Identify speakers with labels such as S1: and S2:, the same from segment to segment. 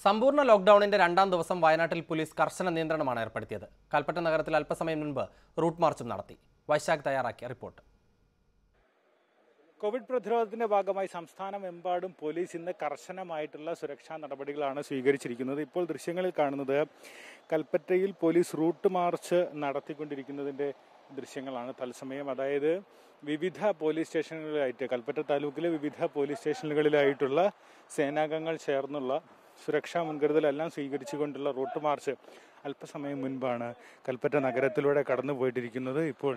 S1: സമ്പൂർണ്ണ ലോക്ക്ഡൌണിന്റെ രണ്ടാം ദിവസം വയനാട്ടിൽ പോലീസ് കർശന നിയന്ത്രണമാണ് ഏർപ്പെടുത്തിയത് കൽപ്പറ്റ നഗരത്തിൽ അല്പസമയം മുൻപ് റൂട്ട് മാർച്ചും നടത്തി വൈശാഖ് തയ്യാറാക്കിയ റിപ്പോർട്ട്
S2: കോവിഡ് പ്രതിരോധത്തിന്റെ ഭാഗമായി സംസ്ഥാനമെമ്പാടും പോലീസ് ഇന്ന് കർശനമായിട്ടുള്ള സുരക്ഷാ നടപടികളാണ് സ്വീകരിച്ചിരിക്കുന്നത് ഇപ്പോൾ ദൃശ്യങ്ങളിൽ കാണുന്നത് കൽപ്പറ്റയിൽ പോലീസ് റൂട്ട് മാർച്ച് നടത്തിക്കൊണ്ടിരിക്കുന്നതിന്റെ ദൃശ്യങ്ങളാണ് തത്സമയം അതായത് വിവിധ പോലീസ് സ്റ്റേഷനുകളിലായിട്ട് കൽപ്പറ്റ താലൂക്കിലെ വിവിധ പോലീസ് സ്റ്റേഷനുകളിലായിട്ടുള്ള സേനാംഗങ്ങൾ ചേർന്നുള്ള സുരക്ഷാ മുൻകരുതലെല്ലാം സ്വീകരിച്ചുകൊണ്ടുള്ള റൂട്ട് മാർച്ച് അല്പസമയം മുൻപാണ് കൽപ്പറ്റ നഗരത്തിലൂടെ കടന്നു പോയിട്ടിരിക്കുന്നത് ഇപ്പോൾ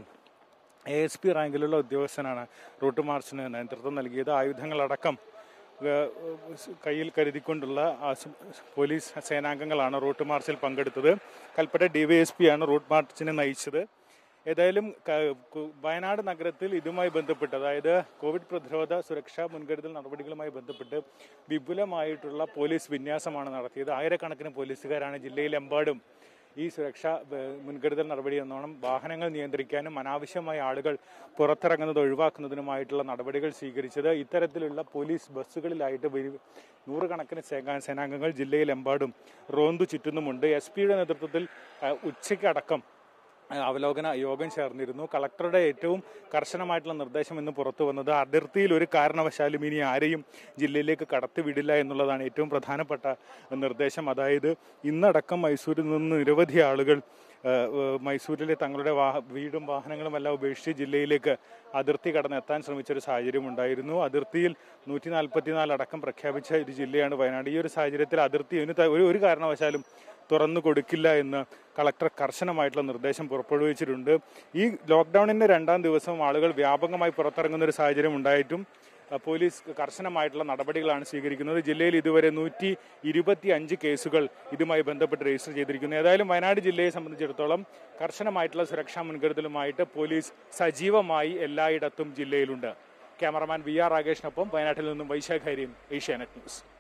S2: എ എസ് പി റാങ്കിലുള്ള ഉദ്യോഗസ്ഥനാണ് റൂട്ട് മാർച്ചിന് നേതൃത്വം നൽകിയത് ആയുധങ്ങളടക്കം ഏഹ്, കയ്യിൽ കരുതിക്കൊണ്ടുള്ള ആ സു- പോലീസ് സേനാംഗങ്ങളാണ് റൂട്ട് മാർച്ചിൽ പങ്കെടുത്തത് കൽപ്പറ്റ ഡിവൈഎസ്പി ആണ് റൂട്ട് മാർച്ചിനെ നയിച്ചത് ഏതായാലും ക- കു- വയനാട് നഗരത്തിൽ ഇതുമായി ബന്ധപ്പെട്ട് അതായത് കോവിഡ് പ്രതിരോധ സുരക്ഷാ മുൻകരുതൽ നടപടികളുമായി ബന്ധപ്പെട്ട് വിപുലമായിട്ടുള്ള പോലീസ് വിന്യാസമാണ് നടത്തിയത് ആയിരക്കണക്കിന് പോലീസുകാരാണ് ജില്ലയിലെമ്പാടും ഈ സുരക്ഷാ ഏഹ്, മുൻകരുതൽ നടപടി എന്നോണം വാഹനങ്ങൾ നിയന്ത്രിക്കാനും അനാവശ്യമായ ആളുകൾ പുറത്തിറങ്ങുന്നത് ഒഴിവാക്കുന്നതിനുമായിട്ടുള്ള നടപടികൾ സ്വീകരിച്ചത് ഇത്തരത്തിലുള്ള പോലീസ് ബസ്സുകളിലായിട്ട് വരി- നൂറുകണക്കിന് സേനാ സേനാംഗങ്ങൾ ജില്ലയിലെമ്പാടും റോന്തു ചുറ്റുന്നുമുണ്ട് എസ് പിയുടെ നേതൃത്വത്തിൽ ഏഹ്, ഉച്ചയ്ക്കടക്കം ഏഹ്, അവലോകന യോഗം ചേർന്നിരുന്നു കളക്ടറുടെ ഏറ്റവും കർശനമായിട്ടുള്ള നിർദ്ദേശം ഇന്ന് പുറത്തു വന്നത് അതിർത്തിയിൽ ഒരു കാരണവശാലും ഇനി ആരെയും ജില്ലയിലേക്ക് കടത്തിവിടില്ല എന്നുള്ളതാണ് ഏറ്റവും പ്രധാനപ്പെട്ട നിർദ്ദേശം അതായത് ഇന്നടക്കം മൈസൂരിൽ നിന്ന് നിരവധി ആളുകൾ ഏഹ്, ഏഹ്, മൈസൂരിലെ തങ്ങളുടെ വാഹ വീടും വാഹനങ്ങളും എല്ലാം ഉപേക്ഷിച്ച് ജില്ലയിലേക്ക് അതിർത്തി കടന്ന് എത്താൻ ശ്രമിച്ച ഒരു സാഹചര്യം ഉണ്ടായിരുന്നു അതിർത്തിയിൽ നൂറ്റി നാൽപ്പത്തിനാല് അടക്കം പ്രഖ്യാപിച്ച ഒരു ജില്ലയാണ് വയനാട് ഈ ഒരു സാഹചര്യത്തിൽ അതിർത്തി ഒരു ത- ഒരു- ഒരു കാരണവശാലും തുറന്നു കൊടുക്കില്ല എന്ന് കളക്ടർ കർശനമായിട്ടുള്ള നിർദ്ദേശം പുറപ്പെടുവിച്ചിട്ടുണ്ട് ഈ ലോക്ക്ഡൌണിന്റെ രണ്ടാം ദിവസം ആളുകൾ വ്യാപകമായി പുറത്തിറങ്ങുന്ന ഒരു സാഹചര്യം ഉണ്ടായിട്ടും അഹ് പോലീസ് കർശനമായിട്ടുള്ള നടപടികളാണ് സ്വീകരിക്കുന്നത് ജില്ലയിൽ ഇതുവരെ നൂറ്റി ഇരുപത്തി അഞ്ച് കേസുകൾ ഇതുമായി ബന്ധപ്പെട്ട് രജിസ്റ്റർ ചെയ്തിരിക്കുന്നു ഏതായാലും വയനാട് ജില്ലയെ സംബന്ധിച്ചിടത്തോളം കർശനമായിട്ടുള്ള സുരക്ഷാ മുൻകരുതലുമായിട്ട് പോലീസ് സജീവമായി എല്ലായിടത്തും ജില്ലയിലുണ്ട് ക്യാമറമാൻ വി ആർ രാകേഷിനൊപ്പം വയനാട്ടിൽ നിന്നും വൈശാഖ് ഹരിയും ഏഷ്യാനെറ്റ് ന്യൂസ്